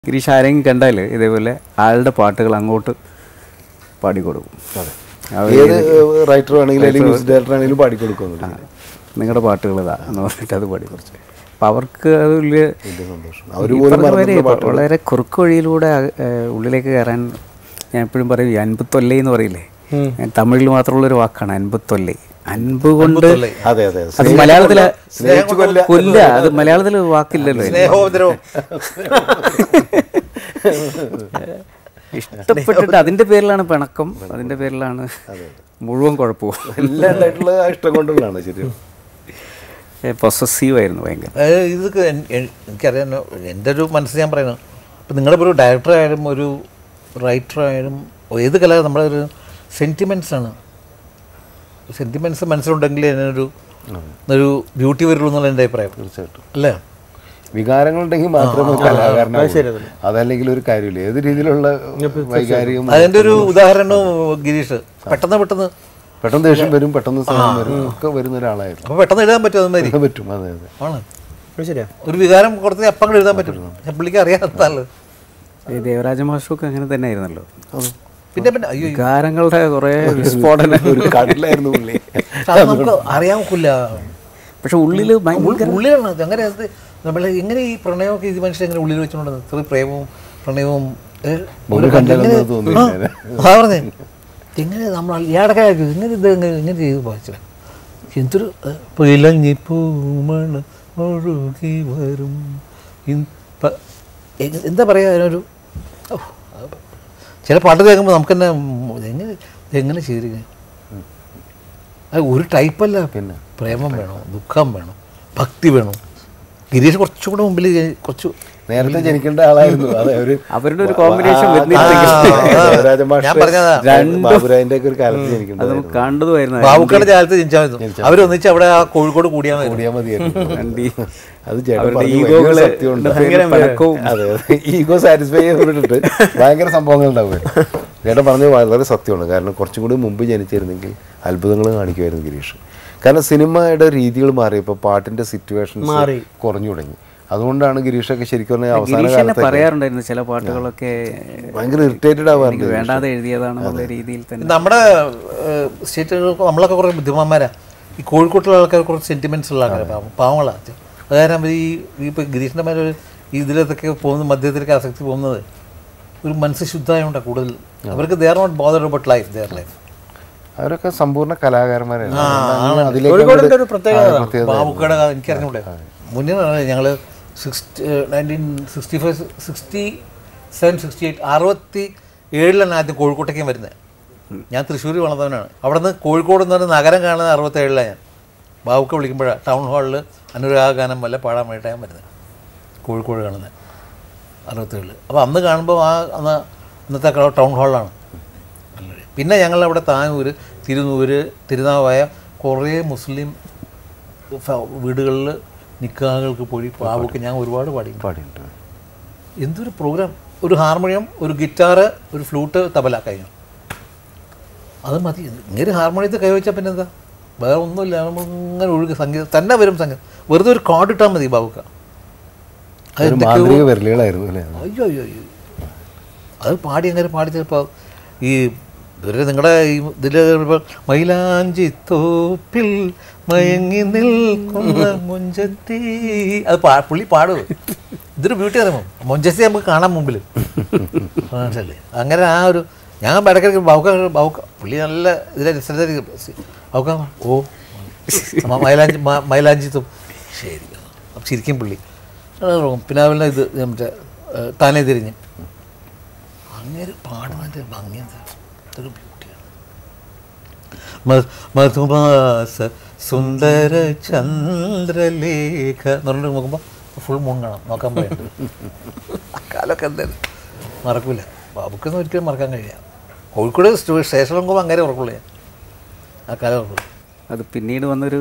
ഗിരീഷ് ആരെങ്കിലും കണ്ടാൽ ഇതേപോലെ ആളുടെ പാട്ടുകൾ അങ്ങോട്ട് പാടിക്കൊടുക്കും അവർ ഏത് റൈറ്റർ ആണെങ്കിലും അല്ലെങ്കിൽ മ്യൂസിക് ഡയറക്ടർ ആണെങ്കിലും പാടിക്കൊടുക്കുന്നു നിങ്ങളുടെ പാട്ടുകൾ ഇതാ എന്ന് പറഞ്ഞിട്ട് അത് പാടി കുറച്ച് അപ്പം അവർക്ക് അത് വലിയ വലിയ സന്തോഷം ഈ അവർ പോലും പറഞ്ഞ മറന്നിട്ടുള്ള പോലെ പാട്ടുകൾ വളരെ കുറുക്ക് വഴിയിലൂടെ അക- ഏഹ് ഉള്ളിലേക്ക് കയറാൻ ഞാൻ എപ്പോഴും പറയും ഈ അൻപത്തൊല്ലൈ എന്ന് പറയില്ലേ ഞാൻ തമിഴിൽ മാത്രമുള്ളൊരു വാക്കാണ് അൻപത്തൊല്ലൈ അൻപ് കൊണ്ട് അതെ അതെ അത് മലയാളത്തില് കൊല്ല അത് മലയാളത്തിൽ വാക്കില്ലല്ലോ അതിന്. സ്നേഹോദരവും ഇഷ്ടപ്പെട്ടിട്ട് അതിന്റെ പേരിലാണ് പിണക്കം അതിന്റെ പേരിലാണ് മുഴുവൻ കുഴപ്പവും എല്ലാം ഉണ്ടായിട്ടുള്ള ആ ഇഷ്ടം കൊണ്ടുള്ളതാണ് ശരിയാണ് പൊസസീവ് ആയിരുന്നു ഭയങ്കര അതായത് ഇതൊക്കെ എൻ- എൻ- എനിക്കറിയാം എൻ്റെ ഒരു മനസ്സ് ഞാൻ പറയുന്നത് ഇപ്പം നിങ്ങളുടെ ഒരു ഡയറക്ടർ ആയാലും ഒരു റൈറ്റർ ആയാലും ഏത് കല നമ്മുടെ ഒരു സെൻറ്റിമെൻറ്റ്സ് ആണ് സെൻറ്റിമെൻറ്റ്സ് മനസ്സിലുണ്ടെങ്കിൽ അതിനൊരു ഒരു ബ്യൂട്ടി വരുള്ളൂ എന്നുള്ള എൻ്റെ അഭിപ്രായം തീർച്ചയായിട്ടും അല്ലേ വികാരങ്ങളുണ്ടെങ്കിൽ മാത്രമേ കലാകാരനാവുള്ളൂ അതല്ലെങ്കിൽ ഒരു കാര്യമില്ല ഏത് രീതിയിലുള്ള വൈകാരികം അതിൻ്റെ ഒരു ഉദാഹരണം ഗിരീഷ് പെട്ടെന്ന് പെട്ടെന്ന് പെട്ടെന്ന് ദേഷ്യം വരും പെട്ടെന്ന് സ്നേഹം വരും ഒക്കെ വരുന്ന ഒരാളായിരുന്നു അപ്പോൾ പെട്ടെന്ന് എഴുതാൻ പറ്റും അതുമാതിരി അത് പറ്റും അതെ അതെ ആണ് ശരിയാ ഒരു വികാരം കൊടുത്ത് അപ്പം അങ്ങട് എഴുതാൻ പറ്റും ഞാൻ പുള്ളിക്ക് അറിയാത്തല്ലോ ഈ ദേവരാജ മാഷൊക്കെ അങ്ങനെ തന്നെ ആയിരുന്നല്ലോ പിന്നെ പിന്നെ അയ്യോ വികാരങ്ങളുടെ കുറെ വിസ്ഫോടന ഒരു കടലായിരുന്നു പുള്ളി അത് നമുക്ക് അറിയാൻ ഒക്കില്ല പക്ഷെ ഉള്ളില് ഭയങ്കര ഉള്ളിലാണ് അത് അങ്ങനെ അത് നമ്മൾ എങ്ങനെ ഈ പ്രണയമൊക്കെ ഇത് മനുഷ്യൻ എങ്ങനെ ഉള്ളിൽ വെച്ചുകൊണ്ട് ഇത്ര പ്രേമവും പ്രണയവും ഏ, ഒരു കണ്ടാലൊന്നും എങ്ങനെ- അത് തോന്നിയില്ല. ആ, അതാ പറഞ്ഞേ എങ്ങനെ നമ്മൾ ഇയാടൊക്കെ ഇങ്ങനെ ഇത് എങ്ങനെ ഇങ്ങനെ ചെയ്ത് വായിച്ചില്ല എന്തൊരു പിളഞ്ഞിപ്പൂമണ് ഒഴുകി വരും ഇൻ- പ- എ- എന്താ പറയുക അതിനൊരു ഓ, അത് ചില പാട്ട് കേൾക്കുമ്പോൾ നമുക്ക് തന്നെ എങ്ങനെ എങ്ങനെ ചെയ്തിരിക്കുന്നത് അത് ഒരു ടൈപ്പല്ല പിന്നെ. പ്രേമം വേണം ദുഃഖം വേണം ഭക്തി വേണം ഗിരീഷ് കുറച്ചും കൂടെ മുമ്പിൽ കുറച്ച് നേരത്തെ ജനിക്കേണ്ട ആളായിരുന്നു അതെ ഒരു അവരുടെ ഒരു കോമ്പിനേഷൻ ആ, ദേവരാജ മാഷ് ഞാൻ പറഞ്ഞതാ. ബാബുരാജിന്റെ ഒക്കെ ഒരു കാലത്ത് അത് ജനിക്കേണ്ടത് നമുക്ക് കണ്ടതുമായിരുന്നു ബാബുക്കാട് കാലത്ത് ജനിച്ചാൽ മതി അവരൊന്നിച്ച് അവിടെ ആ കോഴിക്കോട് കൂടിയാൽ മതി കൂടിയാൽ മതിയായിരുന്നു വണ്ടി അത് ചേട്ടൻ അവരുടെ പറഞ്ഞ ഈഗോകള് വലിയൊരു സത്യമുണ്ട് ഭയങ്കര പിണക്കവും അതെ അതെ ഈഗോ സാറ്റിസ്ഫൈ ചെയ്തിട്ട് ഭയങ്കര സംഭവങ്ങൾ ഉണ്ടാവുമായിരുന്നു ചേട്ടൻ പറഞ്ഞത് വളരെ സത്യമാണ് കാരണം കുറച്ചും കൂടി മുമ്പ് ജനിച്ചിരുന്നെങ്കിൽ അത്ഭുതങ്ങൾ കാണിക്കുമായിരുന്നു ഗിരീഷ് കാരണം സിനിമയുടെ രീതികൾ മാറിയപ്പോൾ പാട്ടിന്റെ സിറ്റുവേഷൻസ് കുറഞ്ഞു തുടങ്ങി അതുകൊണ്ടാണ് ഗിരീഷൊക്കെ ശരിക്കും പറഞ്ഞാൽ അവസാന ഗിരീഷ് തന്നെ കാലത്ത് പറയാറുണ്ടായിരുന്നു ചില പാട്ടുകളൊക്കെ ഭയങ്കര ഇറിറ്റേറ്റഡ് എനിക്ക് ആവാറുണ്ട് വേണ്ടാതെ എഴുതിയതാണെന്നുള്ള രീതിയിൽ തന്നെ നമ്മുടെ സ്റ്റേറ്റുകൾക്ക് നമ്മളൊക്കെ കുറേ ബുദ്ധിമാന്മാരാ ഈ കോഴിക്കോട്ടുള്ള ആൾക്കാർ കുറച്ച് സെന്റിമെന്റ്സ് ഉള്ള ആൾക്കാർ പാവം പാവങ്ങളാ അത് കാരണം അവർ ഈ ഈ ഇപ്പോൾ ഗിരീഷിൻ്റെ മേലെ ഒരു ഈ ഇതിലൊക്കെ പോകുന്ന മദ്യത്തിലേക്ക് ആസക്തി പോകുന്നത് ഒരു മനസ്സ് ശുദ്ധമായതുകൊണ്ടാണ് കൂടുതൽ അവർക്ക് they are not bother about life their life അവരൊക്കെ സമ്പൂർണ്ണ കലാകാരന്മാരാണ് ആണ്. അതിലേക്ക് കോഴിക്കോടിന്റെ അങ്ങോട്ട് ഒരു പ്രത്യേകത ആ, പ്രത്യേകത ബാബുക്കട എനിക്കറിഞ്ഞൂടെ മുന്നേ ഞങ്ങൾ sixty nineteen sixty five sixty seven sixty eight അറുപത്തി ഏഴിലാണ് ആദ്യം കോഴിക്കോട്ടേക്കും വരുന്നത് ഞാൻ തൃശ്ശൂർ വളർന്നവനാണ് അവിടെ നിന്ന് കോഴിക്കോട് എന്ന് പറഞ്ഞ നഗരം കാണുന്നത് അറുപത്തേഴിലാണ് ഞാൻ ബാബുക്ക വിളിക്കുമ്പോഴാണ് ടൗൺ ഹാളിൽ അനുരാഗ ഗാനം വല്ല പാടാൻ വേണ്ടിയിട്ടാണ് ഞാൻ വരുന്നത് കോഴിക്കോട് കാണുന്നത് അറുപത്തേഴിൽ അപ്പോൾ അന്ന് കാണുമ്പോൾ ആ അന്ന് അന്നത്തെ ക- ടൗൺ ഹാളിലാണ് പിന്നെ ഞങ്ങളവിടെ താനൂർ തിരുനൂര് തിരുനാവായ കുറേ മുസ്ലിം ഫ- വീടുകളിൽ നിക്കാഹുകൾക്ക് പോയി പാവൊക്കെ ഞാൻ ഒരുപാട് പാടി പാടിയിട്ടുണ്ട് എന്തൊരു പ്രോഗ്രാം ഒരു ഹാർമോണിയം ഒരു ഗിറ്റാറ് ഒരു ഫ്ലൂട്ട് തബല കഴിഞ്ഞു അത് മതി ഇങ്ങനെ ഹാർമോണിയത്തിൽ കൈവച്ചാൽ പിന്നെ എന്താ വേറെ ഒന്നുമില്ല നമ്മൾ ഇങ്ങനെ ഒഴുകി സംഗീതം തന്നെ വരും സംഗീതം വെറുതെ ഒരു കാർഡ് ഇട്ടാൽ മതി ബാബുക്ക അത് ഒരു മാന്ത്രിക വിരലുകളായിരുന്നു അല്ലേ അയ്യോ അയ്യോ അയ്യോ അത് പാടി അങ്ങനെ പാടി ചിലപ്പോൾ ഈ ഇവര് നിങ്ങളുടെ ഈ ഇതിൽ മൈലാഞ്ചി തോപ്പിൽ മയങ്ങി നിൽക്കുന്ന മുഞ്ചത്തി അത് പാ പുള്ളി പാടും ഇതൊരു ബ്യൂട്ടി അറിയുമോ മൊഞ്ചത്തി നമുക്ക് കാണാൻ മുമ്പിൽ മനസ്സിലല്ലേ അങ്ങനെ ആ ഒരു ഞാൻ ഇടയ്ക്കിടയ്ക്ക് ബൗക്ക ബൗക്ക പുള്ളി നല്ല ഇതിലെ ബൗക്ക ഓ മ- മൈലാഞ്ചി മ- മൈലാഞ്ചി തോപ്പ് ശരി അപ്പം ശരിക്കും പുള്ളി അത് തുടങ്ങും. പിന്നെ അതുപോലെ ഇത് മറ്റേ ഏഹ്, താനേ തിരിഞ്ഞ് അങ്ങനെ പാടുന്നതിൻ്റെ ഭംഗി എന്താ ഇതൊരു ബ്യൂട്ടിയാണ് മ- മധുമാസ സുന്ദര ചന്ദ്രലേഖ എന്ന് പറഞ്ഞിട്ട് നോക്കുമ്പോൾ ഫുൾ മൂൺ കാണാം നോക്കാൻ പറയുന്നുണ്ട് ആ കാലമൊക്കെ എന്തായാലും മറക്കൂല ബാബുക്കൊന്നും ഒരിക്കലും മറക്കാൻ കഴിയില്ല കോഴിക്കോട് സ്റ്റേ- സ്റ്റേഷനിൽ നോക്കുമ്പോൾ അങ്ങനെ ഉറക്കുള്ളൂ ഞാൻ ആ കാലം ഉറക്കുള്ളൂ അത് പിന്നീട് വന്നൊരു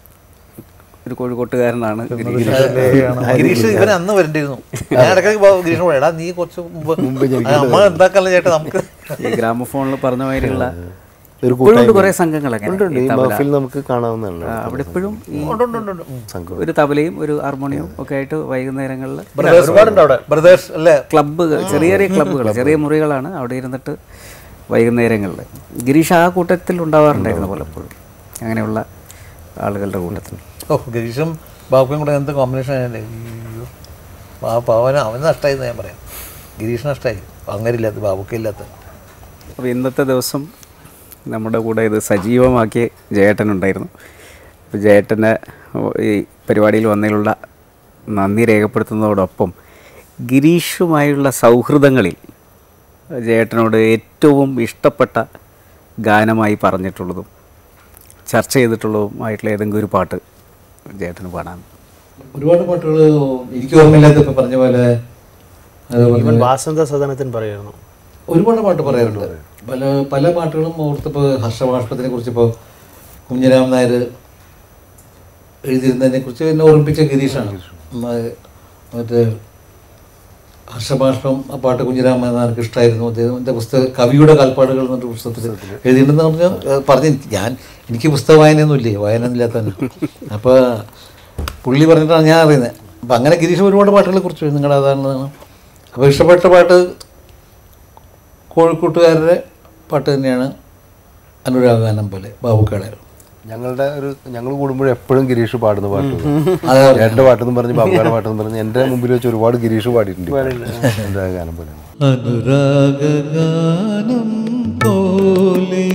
ഒരു കോഴിക്കോട്ടുകാരനാണ് ഗിരീഷ് ഗിരീഷ് ഇവൻ അന്ന് വരണ്ടിരുന്നു ഞാൻ ഇടയ്ക്ക് ഗിരീഷിനോട് എടാ നീ കുറച്ച് മുമ്പ് ആ, അമ്മ എന്താക്കാനുള്ള ചേട്ടാ നമുക്ക് ഈ ഗ്രാമഫോണിൽ പറഞ്ഞ മാതിരിയുള്ള ഒരു ഇപ്പോഴും ഉണ്ട് കൂട്ടായ്മ കുറേ സംഘങ്ങളൊക്കെ ഉണ്ട് ഉണ്ട്. ഈ മഹഫിൽ നമുക്ക് കാണാവുന്നതാണ് ആ, അവിടെ ഇപ്പോഴും ഈ ഉണ്ട്, ഉണ്ട്, ഉണ്ട്, ഉണ്ട്. സംഘം ഒരു തബലയും ഒരു ഹാർമോണിയവും ഒക്കെ ആയിട്ട് വൈകുന്നേരങ്ങളിൽ ഒരുപാടുണ്ട് അവിടെ ബ്രദേഴ്സ് അല്ലേ ക്ലബ്ബുകൾ ചെറിയ ചെറിയ ക്ലബ്ബുകൾ ചെറിയ മുറികളാണ് അവിടെ ഇരുന്നിട്ട് വൈകുന്നേരങ്ങളിൽ ഗിരീഷ് ആ കൂട്ടത്തിൽ ഉണ്ടാവാറുണ്ടായിരുന്നു പലപ്പോഴും അങ്ങനെയുള്ള ആളുകളുടെ കൂട്ടത്തിൽ ഓ ഗിരീഷും ബാബുക്കും കൂടെ എന്ത് കോമ്പിനേഷൻ അയ്യോ ബാബു അവന് അവന് നഷ്ടമായി എന്ന് ഞാൻ പറയാം ഗിരീഷ് നഷ്ടമായി അങ്ങരില്ലാത്ത ബാബുക്കില്ലാത്ത അപ്പോൾ ഇന്നത്തെ ദിവസം നമ്മുടെ കൂടെ ഇത് സജീവമാക്കിയ ജയേട്ടനുണ്ടായിരുന്നു അപ്പോൾ ജയേട്ടന് ഈ പരിപാടിയിൽ വന്നതിലുള്ള നന്ദി രേഖപ്പെടുത്തുന്നതോടൊപ്പം ഗിരീഷുമായുള്ള സൗഹൃദങ്ങളിൽ ജയേട്ടനോട് ഏറ്റവും ഇഷ്ടപ്പെട്ട ഗാനമായി പറഞ്ഞിട്ടുള്ളതും ചർച്ച ചെയ്തിട്ടുള്ളതുമായിട്ടുള്ള ഏതെങ്കിലും ഒരു പാട്ട് ജയേട്ടന് പാടാൻ ഒരുപാട് പാട്ടുകൾ എനിക്ക് ഓർമ്മയില്ലാത്ത ഇപ്പം പറഞ്ഞ പോലെ അതുപോലെ ഇവൻ വാസന്ത സദനത്തിന് പറയായിരുന്നു ഒരുപാട് പാട്ട് പറയാറുണ്ട് പല പല പാട്ടുകളും ഓർത്തിപ്പോൾ ഹർഷഭാഷ്പത്തിനെ കുറിച്ച് ഇപ്പോൾ കുഞ്ഞിരാമൻ നായർ എഴുതിയിരുന്നതിനെ കുറിച്ച് എന്നെ ഓർമ്മിപ്പിച്ച ഗിരീഷാണ് ഉം, അത് മറ്റേ ഹർഷഭാഷ്പം ആ പാട്ട് കുഞ്ഞിരാമൻ നായർക്ക് ഇഷ്ടമായിരുന്നു അദ്ദേഹത്തിൻ്റെ പുസ്തക കവിയുടെ കാൽപ്പാടുകൾ എന്നൊരു പുസ്തകത്തിൽ എഴുതിയിട്ടുണ്ടെന്ന് പറഞ്ഞാൽ ഏഹ്, പറഞ്ഞ് ഞാൻ എനിക്ക് പുസ്തക വായനയൊന്നും ഇല്ലേ വായന ഇല്ലാത്തതന്നെ അപ്പോൾ പുള്ളി പറഞ്ഞിട്ടാണ് ഞാൻ അറിയുന്നത് അപ്പം അങ്ങനെ ഗിരീഷ് ഒരുപാട് പാട്ടുകളെ കുറിച്ച് നിങ്ങളുടെ അതാണ് അപ്പോൾ ഇഷ്ടപ്പെട്ട പാട്ട് കോഴിക്കോട്ടുകാരുടെ പാട്ട് തന്നെയാണ് അനുരാഗാനം പോലെ ബാബുക്കാടെ ഞങ്ങളുടെ ഒരു ഞങ്ങൾ കൂടുമ്പോഴും എപ്പോഴും ഗിരീഷ് പാടുന്ന പാട്ട് അതെ എന്റെ പാട്ടെന്ന് പറഞ്ഞ് ബാബുക്കാരുടെ പാട്ടെന്ന് പറഞ്ഞ് എന്റെ മുമ്പിൽ വെച്ച് ഒരുപാട് ഗിരീഷ് പാടിയിട്ടുണ്ട് എന്റെ ഗാനം പോലെ അനുരാഗാനം പോലെ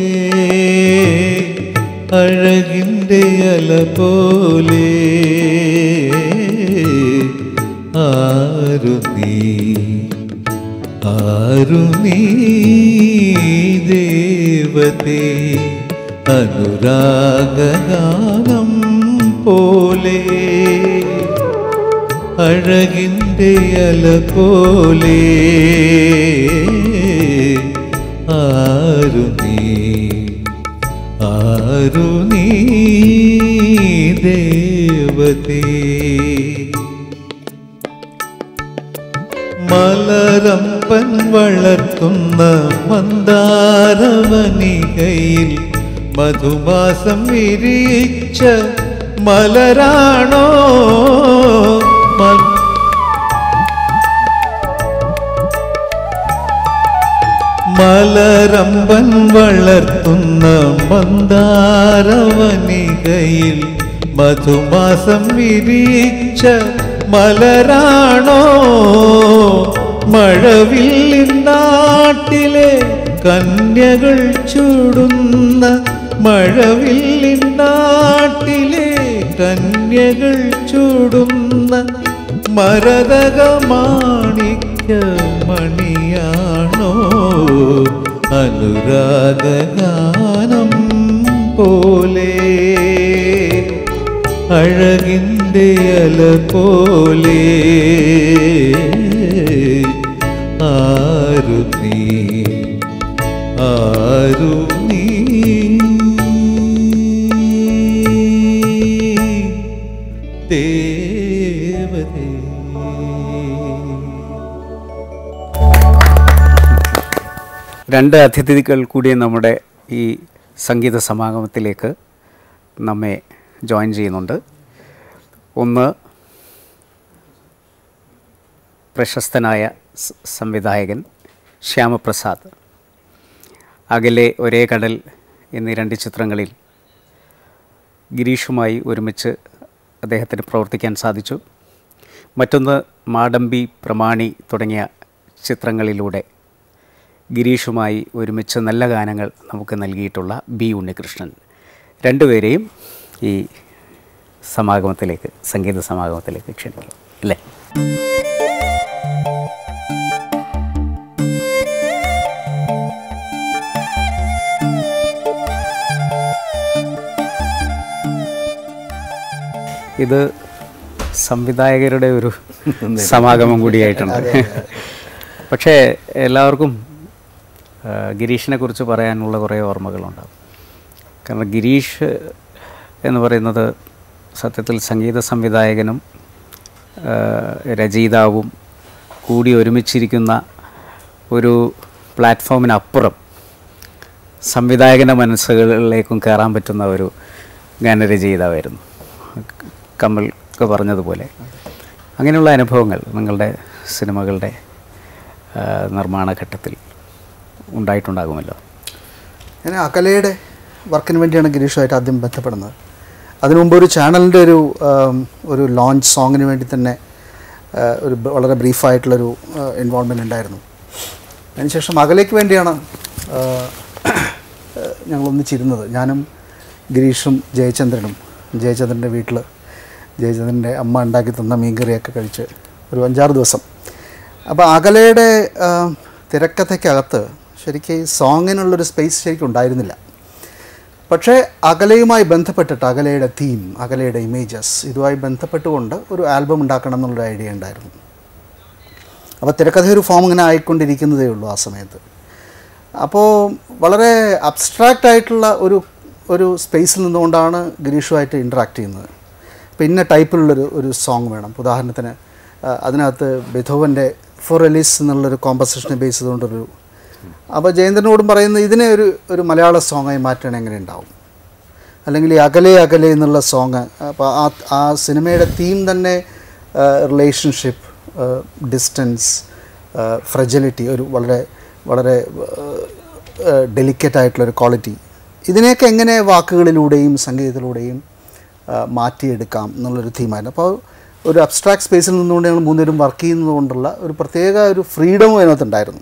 അഴകിൻ്റെ അല പോലെ ആരു നീ ആരു നീ ദേവതേ അനുരാഗാനം പോലെ അഴകിൻ്റെ അല പോലെ ആരു നീ ആരു നീ ദേവതേ മലരമ്പൻ വളർത്തുന്ന മന്ദാരവനികയിൽ മധുമാസം വിരിച്ച മലരാണോ മ- മലരമ്പൻ വളർത്തുന്ന മന്ദാരവനികയിൽ മധുമാസം വിരിച്ച മലരാണോ മഴവില്ലിൻ നാട്ടിലെ കന്യകൾ ചൂടുന്ന മഴവില്ലിൻ നാട്ടിലെ കന്യകൾ ചൂടുന്ന മരതക മാണിക്യ മണിയാണോ അനുരാഗാനം പോലെ അഴകിൻ്റെ അല പോലെ ആരു നീ ആരു നീ രണ്ട് അതിഥികൾ കൂടി നമ്മുടെ ഈ സംഗീത സമാഗമത്തിലേക്ക് നമ്മെ ജോയിൻ ചെയ്യുന്നുണ്ട് ഒന്ന് പ്രശസ്തനായ സ- സംവിധായകൻ ശ്യാമപ്രസാദ് അകലെ ഒരേ കടൽ എന്നീ രണ്ട് ചിത്രങ്ങളിൽ ഗിരീഷുമായി ഒരുമിച്ച് അദ്ദേഹത്തിന് പ്രവർത്തിക്കാൻ സാധിച്ചു മറ്റൊന്ന് മാടമ്പി പ്രമാണി തുടങ്ങിയ ചിത്രങ്ങളിലൂടെ ഗിരീഷുമായി ഒരുമിച്ച് നല്ല ഗാനങ്ങൾ നമുക്ക് നൽകിയിട്ടുള്ള ബി ഉണ്ണികൃഷ്ണൻ രണ്ടുപേരെയും ഈ സമാഗമത്തിലേക്ക് സംഗീത സമാഗമത്തിലേക്ക് ക്ഷണിക്കും അല്ലേ ഇത് സംവിധായകരുടെ ഒരു സമാഗമം കൂടിയായിട്ടുണ്ട് പക്ഷേ എല്ലാവർക്കും ആ, ഗിരീഷിനെ കുറിച്ച് പറയാനുള്ള കുറേ ഓർമ്മകളുണ്ടാകും കാരണം ഗിരീഷ് എന്ന് പറയുന്നത് സത്യത്തിൽ സംഗീത സംവിധായകനും ആ, രചയിതാവും കൂടി ഒരുമിച്ചിരിക്കുന്ന ഒരു പ്ലാറ്റ്ഫോമിനപ്പുറം സംവിധായകൻ്റെ മനസ്സുകളിലേക്കും കയറാൻ പറ്റുന്ന ഒരു ഗാനരചയിതാവായിരുന്നു കമൽ ഒക്കെ പറഞ്ഞതുപോലെ അങ്ങനെയുള്ള അനുഭവങ്ങൾ നിങ്ങളുടെ സിനിമകളുടെ ആ, നിർമ്മാണ ഘട്ടത്തിൽ ഉണ്ടായിട്ടുണ്ടാകുമല്ലോ ഞാൻ അകലയുടെ വർക്കിന് വേണ്ടിയാണ് ഗിരീഷുമായിട്ട് ആദ്യം ബന്ധപ്പെടുന്നത് അതിനു മുമ്പ് ഒരു ചാനലിൻ്റെ ഒരു ആം, ഒരു ലോഞ്ച് സോങ്ങിന് വേണ്ടി തന്നെ ആ, ഒരു ബ- വളരെ ബ്രീഫായിട്ടുള്ളൊരു ഇൻവോൾവ്മെൻ്റ് ഉണ്ടായിരുന്നു അതിനുശേഷം അകലേക്ക് വേണ്ടിയാണ് ആ, ഞങ്ങൾ ഒന്നിച്ചിരുന്നത് ഞാനും ഗിരീഷും ജയചന്ദ്രനും ജയചന്ദ്രൻ്റെ വീട്ടിൽ ജയചന്ദ്രൻ്റെ അമ്മ ഉണ്ടാക്കി തന്ന മീൻകറിയൊക്കെ കഴിച്ച് ഒരു അഞ്ചാറ് ദിവസം അപ്പോൾ അകലയുടെ ആ, തിരക്കഥയ്ക്കകത്ത് ശരിക്കും ഈ സോങ്ങിനുള്ളൊരു സ്പേസ് ശരിക്കും ഉണ്ടായിരുന്നില്ല പക്ഷേ അകലയുമായി ബന്ധപ്പെട്ടിട്ട് അകലയുടെ തീം അകലയുടെ ഇമേജസ് ഇതുമായി ബന്ധപ്പെട്ടുകൊണ്ട് ഒരു ആൽബം ഉണ്ടാക്കണം എന്നുള്ളൊരു ഐഡിയ ഉണ്ടായിരുന്നു അപ്പോൾ തിരക്കഥ ഒരു ഫോം ഇങ്ങനെ ആയിക്കൊണ്ടിരിക്കുന്നതേ ഉള്ളൂ ആ സമയത്ത് അപ്പോൾ വളരെ അബ്സ്ട്രാക്റ്റ് ആയിട്ടുള്ള ഒരു ഒരു സ്പേസിൽ നിന്നുകൊണ്ടാണ് ഗിരീഷുമായിട്ട് ഇൻട്രാക്ട് ചെയ്യുന്നത് അപ്പോൾ ഇന്ന ടൈപ്പിലുള്ളൊരു ഒരു സോങ് വേണം ഇപ്പൊ ഉദാഹരണത്തിന് ആ, അതിനകത്ത് ബെഥോവൻ്റെ ഫോർ റിലീസ് എന്നുള്ളൊരു കോമ്പസിഷനെ ബേസ് ചെയ്തുകൊണ്ടൊരു അപ്പോൾ ജയേന്ദ്രനോടും പറയുന്നത് ഇതിനെ ഒരു ഒരു മലയാള സോങ്ങായി മാറ്റണം എങ്ങനെ ഉണ്ടാവും അല്ലെങ്കിൽ ഈ അകലെ അകലെ എന്നുള്ള സോങ് അപ്പോൾ ആ ആ സിനിമയുടെ തീം തന്നെ റിലേഷൻഷിപ്പ് ഡിസ്റ്റൻസ് ഫ്രജലിറ്റി ഒരു വളരെ വളരെ ഡെലിക്കറ്റ് ആയിട്ടുള്ളൊരു ക്വാളിറ്റി ഇതിനെയൊക്കെ എങ്ങനെ വാക്കുകളിലൂടെയും സംഗീതത്തിലൂടെയും ആ, മാറ്റിയെടുക്കാം എന്നുള്ളൊരു തീമായിരുന്നു അപ്പോൾ ഒരു അബ്സ്ട്രാക്ട് സ്പേസിൽ നിന്നുകൊണ്ട് ഞങ്ങൾ മൂന്നുപേരും വർക്ക് ചെയ്യുന്നത് കൊണ്ടുള്ള ഒരു പ്രത്യേക ഒരു ഫ്രീഡമും അതിനകത്തുണ്ടായിരുന്നു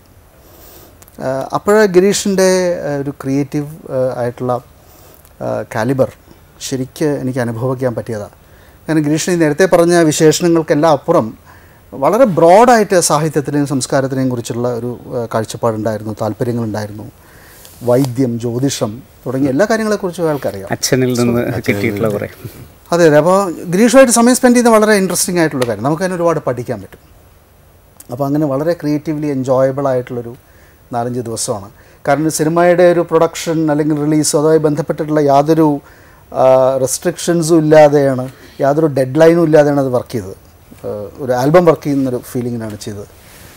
അപ്പോഴ ഗിരീഷിൻ്റെ ഒരു ക്രിയേറ്റീവ് ആയിട്ടുള്ള കാലിബർ ശരിക്ക് എനിക്ക് അനുഭവിക്കാൻ പറ്റിയതാണ് കാരണം ഗിരീഷിന് ഈ നേരത്തെ പറഞ്ഞ വിശേഷണങ്ങൾക്കെല്ലാം അപ്പുറം വളരെ ബ്രോഡായിട്ട് സാഹിത്യത്തിനെയും സംസ്കാരത്തിനെയും കുറിച്ചുള്ള ഒരു ആ, കാഴ്ചപ്പാടുണ്ടായിരുന്നു താല്പര്യങ്ങളുണ്ടായിരുന്നു വൈദ്യം ജ്യോതിഷം തുടങ്ങിയ എല്ലാ കാര്യങ്ങളെക്കുറിച്ചും അയാൾക്കറിയാം അച്ഛനിൽ നിന്ന് കിട്ടിയിട്ടുള്ള കുറേ അതെ അതെ അപ്പോൾ ഗിരീഷുമായിട്ട് സമയം സ്പെൻഡ് ചെയ്യുന്നത് വളരെ ഇൻട്രസ്റ്റിംഗ് ആയിട്ടുള്ള കാര്യം നമുക്കതിന് ഒരുപാട് പഠിക്കാൻ പറ്റും അപ്പോൾ അങ്ങനെ വളരെ ക്രിയേറ്റീവ്ലി എൻജോയബിൾ ആയിട്ടുള്ളൊരു നാലഞ്ച് ദിവസമാണ് കാരണം സിനിമയുടെ ഒരു പ്രൊഡക്ഷൻ അല്ലെങ്കിൽ റിലീസോ അതുമായി ബന്ധപ്പെട്ടിട്ടുള്ള യാതൊരു റെസ്ട്രിക്ഷൻസും ഇല്ലാതെയാണ് യാതൊരു ഡെഡ് ലൈനും ഇല്ലാതെയാണ് അത് വർക്ക് ചെയ്തത് ആ, ഒരു ആൽബം വർക്ക് ചെയ്യുന്നൊരു ഫീലിങ്ങിനാണ് ചെയ്തത്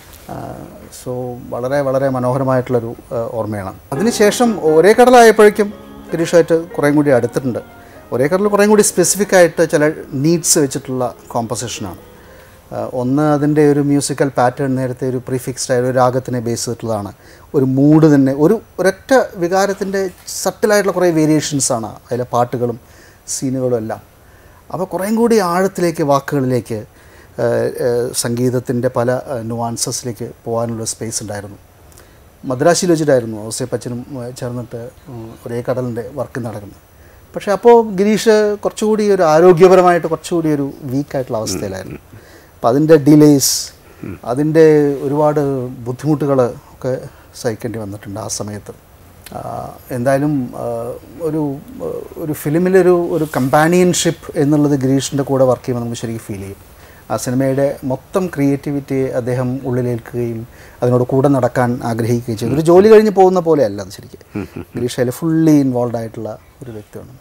സോ വളരെ വളരെ മനോഹരമായിട്ടുള്ളൊരു ആ, ഓർമ്മയാണ് അതിനുശേഷം ഒരേ കടലായപ്പോഴേക്കും ഗിരീഷായിട്ട് കുറേം കൂടി അടുത്തിട്ടുണ്ട് ഒരേ കടൽ കുറേം കൂടി സ്പെസിഫിക് ആയിട്ട് ചില നീഡ്സ് വെച്ചിട്ടുള്ള കോമ്പസിഷനാണ് ഒന്ന് അതിൻ്റെ ഒരു മ്യൂസിക്കൽ പാറ്റേൺ നേരത്തെ ഒരു പ്രീഫിക്സ്ഡ് ആയ ഒരു രാഗത്തിനെ ബേസ് ചെയ്തിട്ടുള്ളതാണ് ഒരു മൂഡ് തന്നെ ഒരു ഒരൊറ്റ വികാരത്തിൻ്റെ സട്ടിലായിട്ടുള്ള കുറേ വേരിയേഷൻസാണ് അതിലെ പാട്ടുകളും സീനുകളും എല്ലാം അപ്പോൾ കുറേം കൂടി ആഴത്തിലേക്ക് വാക്കുകളിലേക്ക് സംഗീതത്തിൻ്റെ പല നുവാൻസസിലേക്ക് പോകാനുള്ള സ്പേസ് ഉണ്ടായിരുന്നു മദ്രാശിയിൽ വെച്ചിട്ടായിരുന്നു ഔസേപ്പച്ചനും ഏഹ്, ചേർന്നിട്ട് ഉം, ഒരേ കടലിൻ്റെ വർക്ക് നടക്കുന്നത് പക്ഷേ അപ്പോൾ ഗിരീഷ് കുറച്ചുകൂടി ഒരു ആരോഗ്യപരമായിട്ട് കുറച്ചുകൂടി ഒരു വീക്കായിട്ടുള്ള അവസ്ഥയിലായിരുന്നു അപ്പം അതിൻ്റെ ഡിലേസ് അതിൻ്റെ ഒരുപാട് ബുദ്ധിമുട്ടുകൾ ഒക്കെ സഹിക്കേണ്ടി വന്നിട്ടുണ്ട് ആ സമയത്ത് ആ, എന്തായാലും ആ, ഒരു ആ, ഒരു ഫിലിമിലൊരു ഒരു കമ്പാനിയൻഷിപ്പ് എന്നുള്ളത് ഗിരീഷിൻ്റെ കൂടെ വർക്ക് ചെയ്യുമ്പോൾ നമുക്ക് ശരിക്കും ഫീൽ ചെയ്യും ആ സിനിമയുടെ മൊത്തം ക്രിയേറ്റിവിറ്റിയെ അദ്ദേഹം ഉള്ളിലേൽക്കുകയും അതിനോട് കൂടെ നടക്കാൻ ആഗ്രഹിക്കുകയും ചെയ്തു ഒരു ജോലി കഴിഞ്ഞ് പോകുന്ന പോലെയല്ല അത് ശരിക്കും ഗിരീഷ് അതിൽ ഫുള്ളി ഇൻവോൾവ് ആയിട്ടുള്ള ഒരു വ്യക്തിയാണ്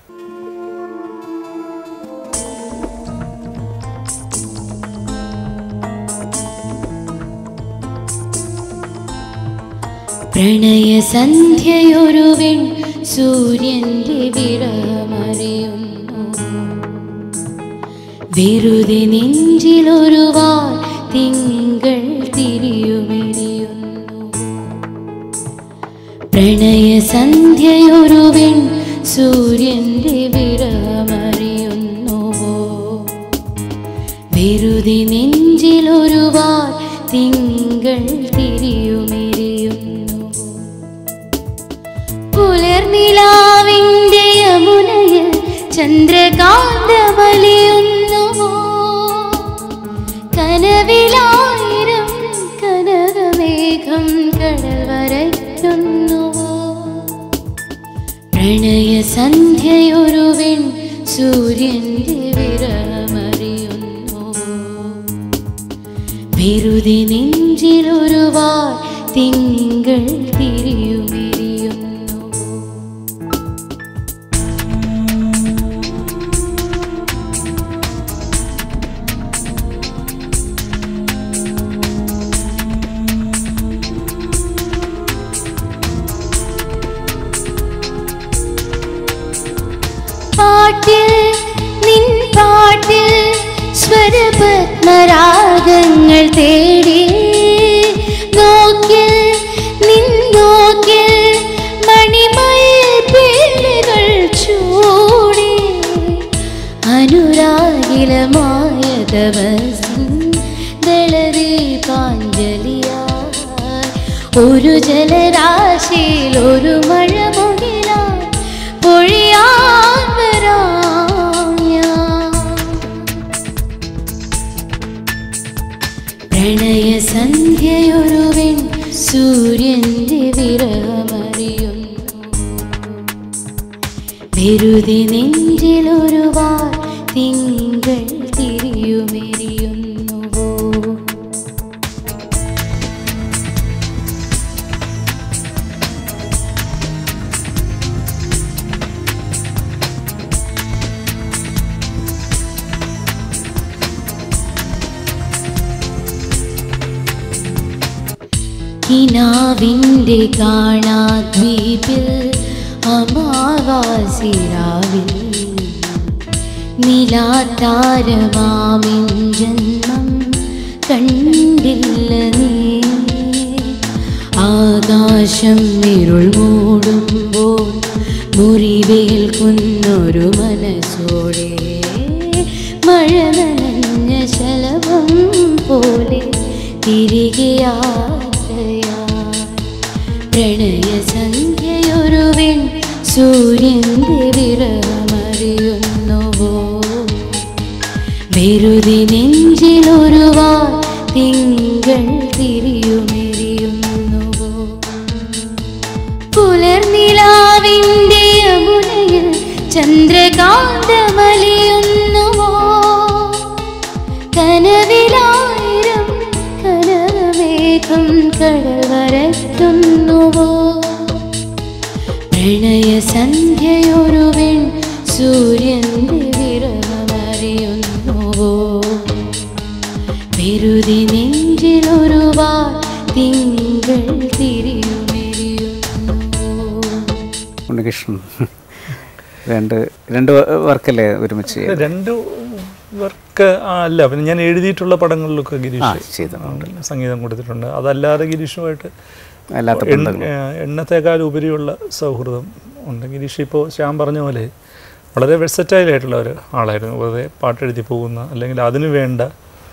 പ്രണയസന്ധ്യയൊരുവൻ സൂര്യന്റെ വിറമറിയുന്നു വെറുതെ നെഞ്ചിലൊരു വാൽ തിങ്കൾ തിരിയുമെരിയുന്നു പ്രണയസന്ധ്യയൊരുവൻ സൂര്യന്റെ വിറമറിയുന്നുവോ വെറുതെ നെഞ്ചിലൊരു വാൽ തിങ്കൾ തിരിയുമെരിയുന്നു പുലർനിലാവിന്റെ യമുനയിൽ ചന്ദ്രകാന്തമലിയുന്നുവോ കനവിലായിരം കനകമേഘം കടൽ വരയ്ക്കുന്നുവോ പ്രണയസന്ധ്യയൊരുവൻ സൂര്യന്റെ വിരമറിയുന്നു വെറുതെ നെഞ്ചിലൊരു വാർ തിങ്കൾ തിരിയുമെരിയുന്നു കാറ്റിൽ നിൻ പാട്ടിൽ സ്വരപത്മരാഗങ്ങൾ തേടി നോക്കിൽ നിൻ നോക്കിൽ മണിമയിൽ പീലികൾ ചൂടി അനുരാഗിലമായ തപസ്സിൻ ദളദീപാഞ്ജലിയായി ഒരു ജലരാശിയിൽ ഒരു മഴ മുകിലായി പൊഴിയാൻ വരാം ഞാൻ. പ്രണയസന്ധ്യയൊരുവൻ സൂര്യന്റെ വിരഹമറിയുന്നു വെറുതെ നെഞ്ചിലൊരുവാർ തിങ്കൾ തിരിയുമെരിയുന്നുവോ കിനാവിൻ്റെ കാണാദ്വീപിൽ അമാവാസിരാവിൽ നിലാതാരമാമിൻ ജന്മം കണ്ടില്ല നീ ആകാശം ഇരുൾ മൂടുമ്പോൾ മുറിവേൽക്കുന്നൊരു മനസ്സോടെ മഴ നനഞ്ഞ ശലഭം പോലെ തിരികെ യാത്രയായി പ്രണയസന്ധ്യയൊരുവൻ സൂര്യന്റെ വിരമറിയുന്നുവോ വെറുതെ നെഞ്ചിലൊരുവാ തിങ്കൾ തിരിയുമെരിയുന്നുവോ പുലർനിലാവിൻ്റെ യമുനയിൽ ചന്ദ്രകാന്തമലിയുന്നുവോ കനവിലായിരം കനകമേഘം കടൽ വരയ്ക്കുന്നുവോ പ്രണയസന്ധ്യയൊരുവൻ സൂര്യന്റെ വിരമറിയുന്നുവോ വെറുതെ നെഞ്ചിലൊരുവാ തിങ്കൾ തിരിയുമെരിയുന്നുവോ ഉണ്ണികൃഷ്ണൻ രണ്ട് രണ്ട് വർക്കല്ലേ ഒരുമിച്ച് ചെയ്തത്? രണ്ട് വർക്ക് അല്ല പിന്നെ ഞാൻ എഴുതിയിട്ടുള്ള പടങ്ങളിലൊക്കെ ആ ഗിരീഷ് ചെയ്തിട്ടുണ്ട് സംഗീതം കൊടുത്തിട്ടുണ്ട് അതല്ലാതെ ഗിരീഷുമായിട്ട് അല്ലാത്ത എണ്ണ- ബന്ധങ്ങൾ ഏഹ് എണ്ണത്തേക്കാൾ ഉപരിയുള്ള സൗഹൃദം ഉണ്ട് ഗിരീഷ് ഇപ്പോൾ ശ്യാം പറഞ്ഞ പോലെ വളരെ വെഴ്സറ്റൈൽ ആയിട്ടുള്ള ഒരു ആളായിരുന്നു വെറുതെ പാട്ടെഴുതി പോകുന്ന അല്ലെങ്കിൽ അതിനു വേണ്ട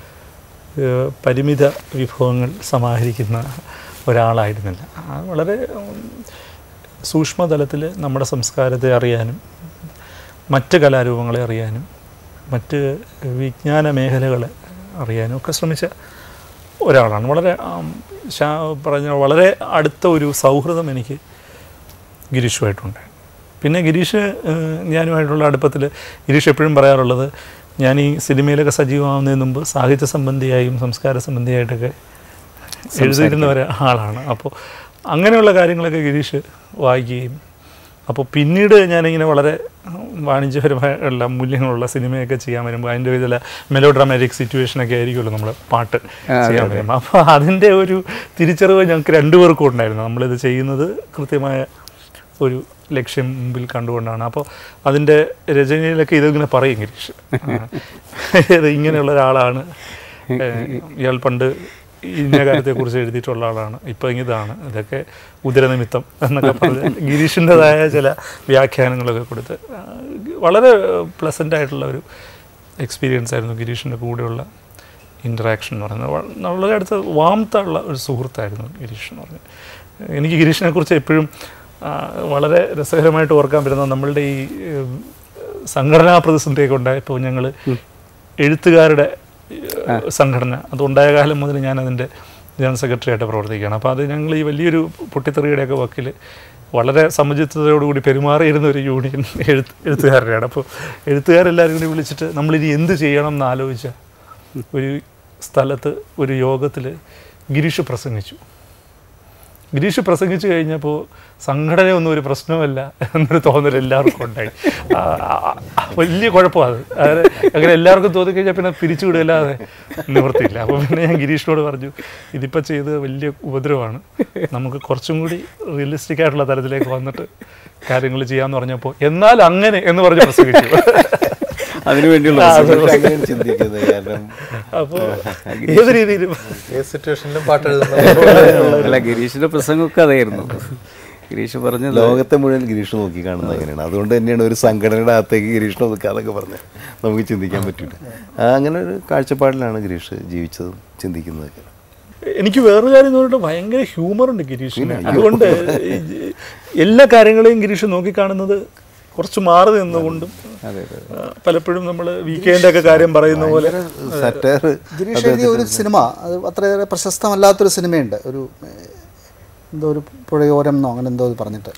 ഏഹ് പരിമിത വിഭവങ്ങൾ സമാഹരിക്കുന്ന ഒരാളായിരുന്നില്ല ആ വളരെ ഉം, സൂക്ഷ്മതലത്തിൽ നമ്മുടെ സംസ്കാരത്തെ അറിയാനും മറ്റ് കലാരൂപങ്ങളെ അറിയാനും മറ്റ് വിജ്ഞാന മേഖലകളെ അറിയാനും ഒക്കെ ശ്രമിച്ച ഒരാളാണ് വളരെ ആം, ശാ പറഞ്ഞ വളരെ അടുത്ത ഒരു സൗഹൃദം എനിക്ക് ഗിരീഷുമായിട്ടുണ്ട് പിന്നെ ഗിരീഷ് ഏഹ്, ഞാനുമായിട്ടുള്ള അടുപ്പത്തിൽ ഗിരീഷ് എപ്പോഴും പറയാറുള്ളത് ഞാൻ ഈ സിനിമയിലൊക്കെ സജീവമാവുന്നതിന് മുമ്പ് സാഹിത്യ സംബന്ധിയായും സംസ്കാര സംബന്ധിയായിട്ടൊക്കെ എഴുതിയിരുന്ന ഒരാളാണ് അപ്പോൾ അങ്ങനെയുള്ള കാര്യങ്ങളൊക്കെ ഗിരീഷ് വായിക്കുകയും അപ്പോൾ പിന്നീട് ഞാനിങ്ങനെ വളരെ വാണിജ്യപരമായുള്ള മൂല്യങ്ങളുള്ള സിനിമയൊക്കെ ചെയ്യാൻ വരുമ്പോൾ അതിൻ്റെ ചില മെലോ ഡ്രാമാറ്റിക് സിറ്റുവേഷനൊക്കെ ആയിരിക്കുമല്ലോ നമ്മൾ പാട്ട് ചെയ്യാൻ വരുമ്പോൾ അപ്പോൾ അതിൻ്റെ ഒരു തിരിച്ചറിവ് ഞങ്ങൾക്ക് രണ്ടുപേർക്കും ഉണ്ടായിരുന്നു നമ്മളിത് ചെയ്യുന്നത് കൃത്യമായ ഒരു ലക്ഷ്യം മുമ്പിൽ കണ്ടുകൊണ്ടാണ് അപ്പോൾ അതിൻ്റെ രചനയിലൊക്കെ ഇതിങ്ങനെ പറയും ഗിരീഷ് ആ. ഇത് ഇങ്ങനെയുള്ള ഒരാളാണ് ഏഹ്, ഇയാൾ പണ്ട് ഇന്ന കാര്യത്തെക്കുറിച്ച് എഴുതിയിട്ടുള്ള ആളാണ് ഇപ്പോൾ ഇതാണ് ഇതൊക്കെ ഉദരനിമിത്തം എന്നൊക്കെ പറഞ്ഞ് ഗിരീഷിൻ്റെതായ ചില വ്യാഖ്യാനങ്ങളൊക്കെ കൊടുത്ത് ആ, വളരെ പ്ലസൻ്റ് ആയിട്ടുള്ള ഒരു എക്സ്പീരിയൻസ് ആയിരുന്നു ഗിരീഷിൻ്റെ കൂടെയുള്ള ഇൻറ്ററാക്ഷൻ എന്ന് പറയുന്നത് വ- വളരെ അടുത്ത വാമത്തുള്ള ഒരു സുഹൃത്തായിരുന്നു ഗിരീഷ് എന്ന് പറഞ്ഞത് എനിക്ക് ഗിരീഷിനെ കുറിച്ച് എപ്പോഴും ആ, വളരെ രസകരമായിട്ട് ഓർക്കാൻ പറ്റുന്ന നമ്മളുടെ ഈ ഏഹ്, സംഘടനാ പ്രതിസന്ധിയൊക്കെ ഉണ്ടായപ്പോൾ ഞങ്ങൾ എഴുത്തുകാരുടെ ഏഹ്, സംഘടന അതുണ്ടായ കാലം മുതൽ ഞാൻ അതിൻ്റെ ജനറൽ സെക്രട്ടറി ആയിട്ട് പ്രവർത്തിക്കുകയാണ് അപ്പോൾ അത് ഞങ്ങൾ ഈ വലിയൊരു പൊട്ടിത്തെറിയുടെയൊക്കെ വക്കിൽ വളരെ സമചിത്തതയോടുകൂടി പെരുമാറിയിരുന്ന ഒരു യൂണിയൻ എഴുത്ത് എഴുത്തുകാരുടെയാണ് അപ്പോൾ എഴുത്തുകാരെല്ലാവരും കൂടി വിളിച്ചിട്ട് നമ്മളിനി എന്ത് ചെയ്യണം എന്ന് ആലോചിച്ച ഒരു സ്ഥലത്ത് ഒരു യോഗത്തിൽ ഗിരീഷ് പ്രസംഗിച്ചു ഗിരീഷ് പ്രസംഗിച്ചു കഴിഞ്ഞപ്പോൾ സംഘടനയൊന്നും ഒരു പ്രശ്നമല്ല എന്നൊരു തോന്നൽ എല്ലാവർക്കും ഉണ്ടായി ആ, ആ, ആ, വലിയ കുഴപ്പമാണ് അത് അതായത് അങ്ങനെ എല്ലാവർക്കും തോന്നി കഴിഞ്ഞാൽ പിന്നെ പിരിച്ചു വിടില്ലാതെ നിവൃത്തിയില്ല അപ്പോൾ പിന്നെ ഞാൻ ഗിരീഷിനോട് പറഞ്ഞു ഇതിപ്പോൾ ചെയ്ത് വലിയ ഉപദ്രവമാണ് നമുക്ക് കുറച്ചും കൂടി റിയലിസ്റ്റിക് ആയിട്ടുള്ള തലത്തിലേക്ക് വന്നിട്ട് കാര്യങ്ങൾ ചെയ്യാമെന്ന് പറഞ്ഞപ്പോൾ എന്നാൽ അങ്ങനെ എന്ന് പറഞ്ഞ് പ്രസംഗിച്ചു അതിനു വേണ്ടിയുള്ള ആ, പ്രസംഗം. പക്ഷെ അങ്ങനെയാണ് ചിന്തിക്കുന്നത് കാരണം അപ്പോൾ ഏത് രീതിയിലും ഏത് സിറ്റുവേഷനിലും പാട്ട് എഴുതുന്നത് അല്ല ഗിരീഷിന്റെ പ്രസംഗമൊക്കെ അതായിരുന്നു ഗിരീഷ് പറഞ്ഞത് ലോകത്തെ മുഴുവൻ ഗിരീഷ് നോക്കി കാണുന്നത് അങ്ങനെയാണ് അതുകൊണ്ട് തന്നെയാണ് ഒരു സംഘടനയുടെ അകത്തേക്ക് ഗിരീഷിനെ ഒതുക്കാതൊക്കെ പറഞ്ഞ് നമുക്ക് ചിന്തിക്കാൻ പറ്റില്ല ആ, അങ്ങനെ ഒരു കാഴ്ചപ്പാടിലാണ് ഗിരീഷ് ജീവിച്ചതും ചിന്തിക്കുന്നതൊക്കെ എനിക്ക് വേറൊരു കാര്യം എന്ന് പറഞ്ഞിട്ട് ഭയങ്കര ഹ്യൂമർ ഉണ്ട് ഗിരീഷിന് അതുകൊണ്ട് ഈ എല്ലാ കാര്യങ്ങളെയും ഗിരീഷ് നോക്കിക്കാണുന്നത് കുറച്ച് മാറി നിന്നുകൊണ്ടും അതെ അതെ ആ, പലപ്പോഴും നമ്മൾ വീക്കെൻഡ് ഒക്കെ കാര്യം പറയുന്ന പോലെ സറ്റയർ ഗിരീഷ് എഴുതിയ ഒരു സിനിമ അത് അത്രയേറെ പ്രശസ്തമല്ലാത്തൊരു സിനിമയുണ്ട് ഒരു ഏഹ്, എന്തോ ഒരു പുഴയോരം എന്നോ അങ്ങനെ എന്തോ ഇത് പറഞ്ഞിട്ട്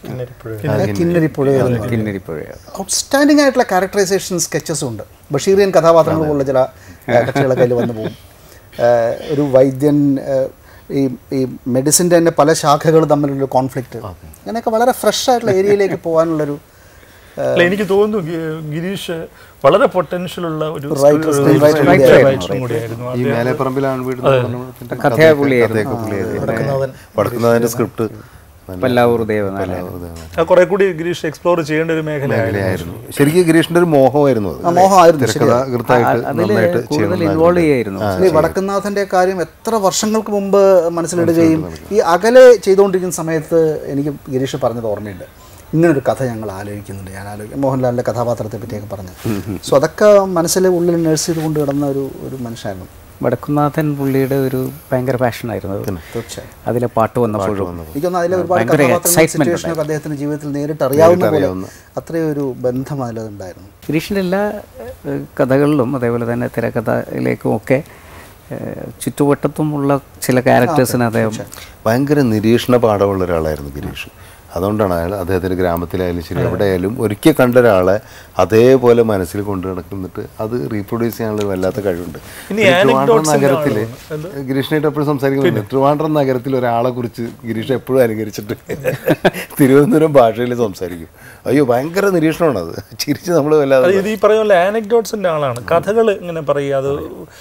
കിന്നരി പുഴയോരം എന്ന് പറയും. കിന്നരിപ്പുഴയാണ് ഔട്ട്സ്റ്റാൻഡിംഗ് ആയിട്ടുള്ള ക്യാരക്ടറൈസേഷൻ സ്കെച്ചസും ഉണ്ട് ബഷീറിയൻ കഥാപാത്രങ്ങൾ പോലുള്ള ചില കക്ഷികളൊക്കെ അതിൽ വന്നു പോകും ഏഹ് ഒരു വൈദ്യൻ ഏഹ് ഈ ഈ മെഡിസിൻ്റെ തന്നെ പല ശാഖകൾ തമ്മിലുള്ള കോൺഫ്ലിക്റ്റ് അങ്ങനെയൊക്കെ വളരെ ഫ്രഷ് ആയിട്ടുള്ള ഏരിയയിലേക്ക് പോകാനുള്ളൊരു അല്ല, എനിക്ക് തോന്നുന്നു ഗി- ഗിരീഷ് വളരെ പൊട്ടൻഷ്യൽ ഉള്ള ഒരു Writer, screenwriter writer കൂടിയായിരുന്നു. കൂടിയായിരുന്നു ഈ മേലെപ്പറമ്പിലാണ് വീട് കഥയാ പുള്ളിയായിരുന്നു. വടക്കുന്നതിന്റെ സ്ക്രിപ്റ്റ് പല്ലാവൂർ ദേവനാരായണൻ ആ കുറെ കൂടി ഗിരീഷ് എക്സ്പ്ലോർ ചെയ്യേണ്ട ഒരു മേഖലയായിരുന്നു ആയിരുന്നു ശരിക്കും ഗിരീഷിന്റെ ഒരു മോഹമായിരുന്നു അത് ആ മോഹമായിരുന്നു, തിരക്കഥാകൃത്തായിട്ട് അതിൽ നന്നായിട്ട് കൂടുതൽ ചെയ്യണം ഇൻവോൾവ് ചെയ്യായിരുന്നു ഈ വടക്കുന്നാഥന്റെ കാര്യം എത്ര വർഷങ്ങൾക്ക് മുമ്പ് മനസ്സിലിടുകയും ഈ അകലെ ചെയ്തുകൊണ്ടിരിക്കുന്ന സമയത്ത് എനിക്ക് ഗിരീഷ് പറഞ്ഞത് ഓർമ്മയുണ്ട് ഇങ്ങനൊരു കഥ ഞങ്ങൾ ആലോചിക്കുന്നുണ്ട് ഞാൻ ആലോചിക്കും മോഹൻലാലിന്റെ കഥാപാത്രത്തെ പറ്റിയൊക്കെ പറഞ്ഞു സോ അതൊക്കെ മനസ്സിൽ ഉള്ളിൽ നഴ്സ് ചെയ്ത് കൊണ്ട് കിടന്ന ഒരു ഒരു മനുഷ്യനായിരുന്നു വടക്കുന്നാഥൻ പുള്ളിയുടെ ഒരു ഭയങ്കര പാഷനായിരുന്നു അത് തീർച്ചയായും അതിലെ പാട്ട് വന്നപ്പോഴും എനിക്കൊന്ന് അതിലെ ഒരുപാട് ഭയങ്കര കഥാപാത്രങ്ങളും excitement സിറ്റുവേഷനൊക്കെ അദ്ദേഹത്തിന്റെ ജീവിതത്തിൽ നേരിട്ട് അറിയാവുന്ന പോലെ അത്രയും ഒരു ബന്ധം അതിലുണ്ടായിരുന്നു ഗിരീഷിൻ്റെ എല്ലാ ഏഹ്, കഥകളിലും അതേപോലെ തന്നെ തിരക്കഥയിലേക്കും ഒക്കെ ഏഹ്, ചുറ്റുവട്ടത്തുമുള്ള ചില ക്യാരക്ടേഴ്സിന് അദ്ദേഹം ഭയങ്കര നിരീക്ഷണ പാഠമുള്ള ഒരാളായിരുന്നു ഗിരീഷ് അതുകൊണ്ടാണ് അയാൾ അദ്ദേഹത്തിൻ്റെ ഗ്രാമത്തിലായാലും ശരി എവിടെയായാലും ഒരിക്കൽ കണ്ട ഒരാളെ അതേപോലെ മനസ്സിൽ കൊണ്ടു നടക്കുന്നിട്ട് അത് റീപ്രൊഡ്യൂസ് ചെയ്യാനുള്ള ഒരു വല്ലാത്ത കഴിവുണ്ട് ഇനി ഒരു ട്രിവാൻഡ്രം anecdotes നഗരത്തിൽ ഉണ്ടാവുമോ? ഗിരീഷിനായിട്ട് എപ്പോഴും സംസാരിക്കുന്നുണ്ട് ട്രിവാൻഡ്രം നഗരത്തിൽ ഒരാളെ കുറിച്ച് ഗിരീഷ് എപ്പോഴും അനുകരിച്ചിട്ട് തിരുവനന്തപുരം ഭാഷയിൽ സംസാരിക്കും അയ്യോ ഭയങ്കര നിരീക്ഷണമാണ് അത് ചിരിച്ച് നമ്മൾ അത് വല്ലാതെ ഇത് ഈ പറയുന്ന പോലെ ആനക്ഡോട്ട്സിന്റെ ആളാണ് കഥകൾ ഇങ്ങനെ പറയുക അത്